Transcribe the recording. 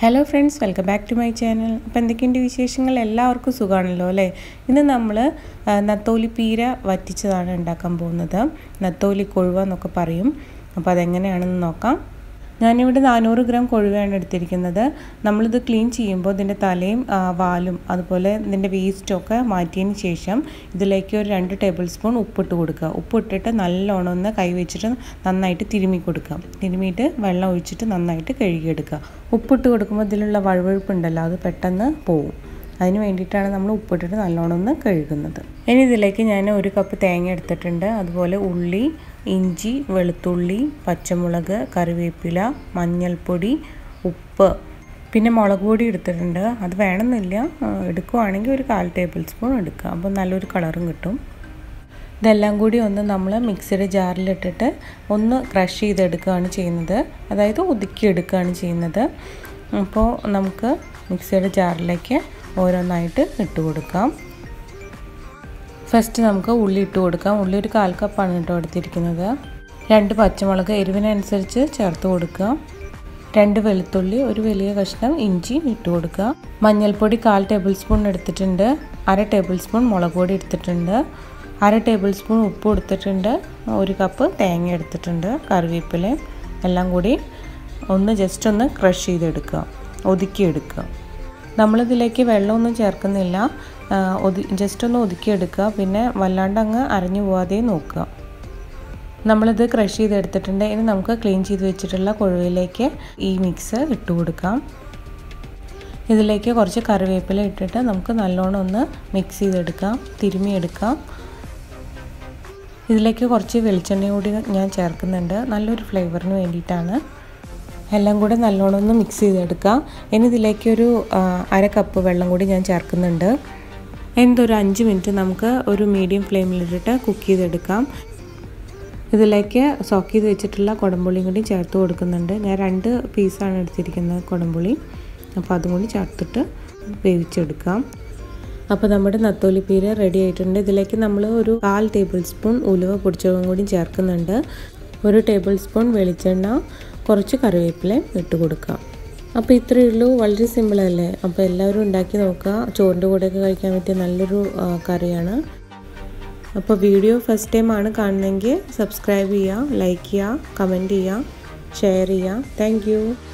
hello friends welcome back to my channel അപ്പോൾ എന്തൊക്കെയുണ്ട് വിശേഷങ്ങൾ എല്ലാവർക്കും സുഖമാണല്ലോ അല്ലേ ഇന്ന് നമ്മൾ നത്തോലി പീര വറ്റിച്ചതാണ് ഉണ്ടാക്കാൻ പോകുന്നത് നത്തോലി കൊഴുവ എന്നൊക്കെ പറയും അപ്പോൾ അതെങ്ങനെയാണെന്ന് നോക്കാം ഞാനിവിടെ നാനൂറ് ഗ്രാം കൊഴുവയാണ് എടുത്തിരിക്കുന്നത് നമ്മളിത് ക്ലീൻ ചെയ്യുമ്പോൾ ഇതിൻ്റെ തലയും വാലും അതുപോലെ ഇതിൻ്റെ വേസ്റ്റൊക്കെ മാറ്റിയതിന് ശേഷം ഇതിലേക്ക് ഒരു രണ്ട് ടേബിൾ സ്പൂൺ ഉപ്പിട്ട് കൊടുക്കുക ഉപ്പിട്ടിട്ട് നല്ലോണം ഒന്ന് കൈ വെച്ചിട്ട് നന്നായിട്ട് തിരുമ്മി കൊടുക്കുക തിരുമ്മിയിട്ട് വെള്ളം ഒഴിച്ചിട്ട് നന്നായിട്ട് കഴുകിയെടുക്കുക ഉപ്പിട്ട് കൊടുക്കുമ്പോൾ ഇതിലുള്ള വഴുവഴുപ്പുണ്ടല്ലോ അത് പെട്ടെന്ന് പോവും അതിന് വേണ്ടിയിട്ടാണ് നമ്മൾ ഉപ്പിട്ടിട്ട് നല്ലോണം ഒന്ന് കഴുകുന്നത് ഇനി ഇതിലേക്ക് ഞാൻ ഒരു കപ്പ് തേങ്ങ എടുത്തിട്ടുണ്ട് അതുപോലെ ഉള്ളി ഇഞ്ചി വെളുത്തുള്ളി പച്ചമുളക് കറിവേപ്പില മഞ്ഞൾപ്പൊടി ഉപ്പ് പിന്നെ മുളക് പൊടി എടുത്തിട്ടുണ്ട് അത് വേണമെന്നില്ല എടുക്കുവാണെങ്കിൽ ഒരു കാൽ ടേബിൾ സ്പൂൺ എടുക്കുക അപ്പോൾ നല്ലൊരു കളറും കിട്ടും ഇതെല്ലാം കൂടി ഒന്ന് നമ്മൾ മിക്സിയുടെ ജാറിലിട്ടിട്ട് ഒന്ന് ക്രഷ് ചെയ്തെടുക്കുകയാണ് ചെയ്യുന്നത് അതായത് ഒതുക്കിയെടുക്കുകയാണ് ചെയ്യുന്നത് അപ്പോൾ നമുക്ക് മിക്സിയുടെ ജാറിലേക്ക് ഓരോന്നായിട്ട് ഇട്ട് കൊടുക്കാം ഫസ്റ്റ് നമുക്ക് ഉള്ളി ഇട്ട് കൊടുക്കാം ഉള്ളി ഒരു കാൽ കപ്പാണ് കേട്ടോ എടുത്തിരിക്കുന്നത് രണ്ട് പച്ചമുളക് എരിവിനനുസരിച്ച് ചേർത്ത് കൊടുക്കുക രണ്ട് വെളുത്തുള്ളി ഒരു വലിയ കഷ്ണം ഇഞ്ചി ഇട്ട് കൊടുക്കുക മഞ്ഞൾപ്പൊടി കാൽ ടേബിൾ സ്പൂൺ എടുത്തിട്ടുണ്ട് അര ടേബിൾ സ്പൂൺ മുളക് പൊടി എടുത്തിട്ടുണ്ട് അര ടേബിൾ സ്പൂൺ ഉപ്പ് എടുത്തിട്ടുണ്ട് ഒരു കപ്പ് തേങ്ങ എടുത്തിട്ടുണ്ട് കറിവേപ്പിലയും എല്ലാം കൂടി ഒന്ന് ജസ്റ്റ് ഒന്ന് ക്രഷ് ചെയ്തെടുക്കുക ഒതുക്കിയെടുക്കുക നമ്മളിതിലേക്ക് വെള്ളമൊന്നും ചേർക്കുന്നില്ല ഒതി ജസ്റ്റ് ഒന്ന് ഒതുക്കിയെടുക്കുക പിന്നെ വല്ലാണ്ട് അങ്ങ് അരഞ്ഞു പോവാതെ നോക്കുക നമ്മളിത് ക്രഷ് ചെയ്തെടുത്തിട്ടുണ്ട് ഇനി നമുക്ക് ക്ലീൻ ചെയ്ത് വെച്ചിട്ടുള്ള കൊഴുവയിലേക്ക് ഈ മിക്സ് ഇട്ട് കൊടുക്കാം ഇതിലേക്ക് കുറച്ച് കറിവേപ്പില ഇട്ടിട്ട് നമുക്ക് നല്ലോണം ഒന്ന് മിക്സ് ചെയ്തെടുക്കാം തിരുമിയെടുക്കാം ഇതിലേക്ക് കുറച്ച് വെളിച്ചെണ്ണ കൂടി ഞാൻ ചേർക്കുന്നുണ്ട് നല്ലൊരു ഫ്ലേവറിന് വേണ്ടിയിട്ടാണ് എല്ലാം കൂടെ നല്ലോണം ഒന്ന് മിക്സ് ചെയ്തെടുക്കാം ഇനി ഇതിലേക്ക് ഒരു അര കപ്പ് വെള്ളം കൂടി ഞാൻ ചേർക്കുന്നുണ്ട് എന്തൊരു അഞ്ച് മിനിറ്റ് നമുക്ക് ഒരു മീഡിയം ഫ്ലെയിമിലിട്ടിട്ട് കുക്ക് ചെയ്തെടുക്കാം ഇതിലേക്ക് സോക്ക് ചെയ്ത് വെച്ചിട്ടുള്ള കുടംപുളിയും കൂടി ചേർത്ത് കൊടുക്കുന്നുണ്ട് ഞാൻ രണ്ട് പീസാണ് എടുത്തിരിക്കുന്നത് കുടംപുളി അപ്പോൾ അതും കൂടി ചേർത്തിട്ട് വേവിച്ചെടുക്കാം അപ്പോൾ നമ്മുടെ നത്തോലിപ്പീര റെഡി ആയിട്ടുണ്ട് ഇതിലേക്ക് നമ്മൾ ഒരു കാൽ ടേബിൾ സ്പൂൺ ഉലുവ പൊടിച്ചതും കൂടി ചേർക്കുന്നുണ്ട് ഒരു ടേബിൾ സ്പൂൺ വെളിച്ചെണ്ണ കുറച്ച് കറിവേപ്പിലയും ഇട്ട് കൊടുക്കാം അപ്പോൾ ഇത്രയേ ഉള്ളൂ വളരെ സിമ്പിളല്ലേ അപ്പോൾ എല്ലാവരും ഉണ്ടാക്കി നോക്കുക ചോറിൻ്റെ കൂടെയൊക്കെ കഴിക്കാൻ പറ്റിയ നല്ലൊരു കറിയാണ് അപ്പോൾ വീഡിയോ ഫസ്റ്റ് ടൈം ആണ് കാണുന്നതെങ്കിൽ സബ്സ്ക്രൈബ് ചെയ്യുക ലൈക്ക് ചെയ്യുക കമൻറ്റ് ചെയ്യുക ഷെയർ ചെയ്യുക താങ്ക്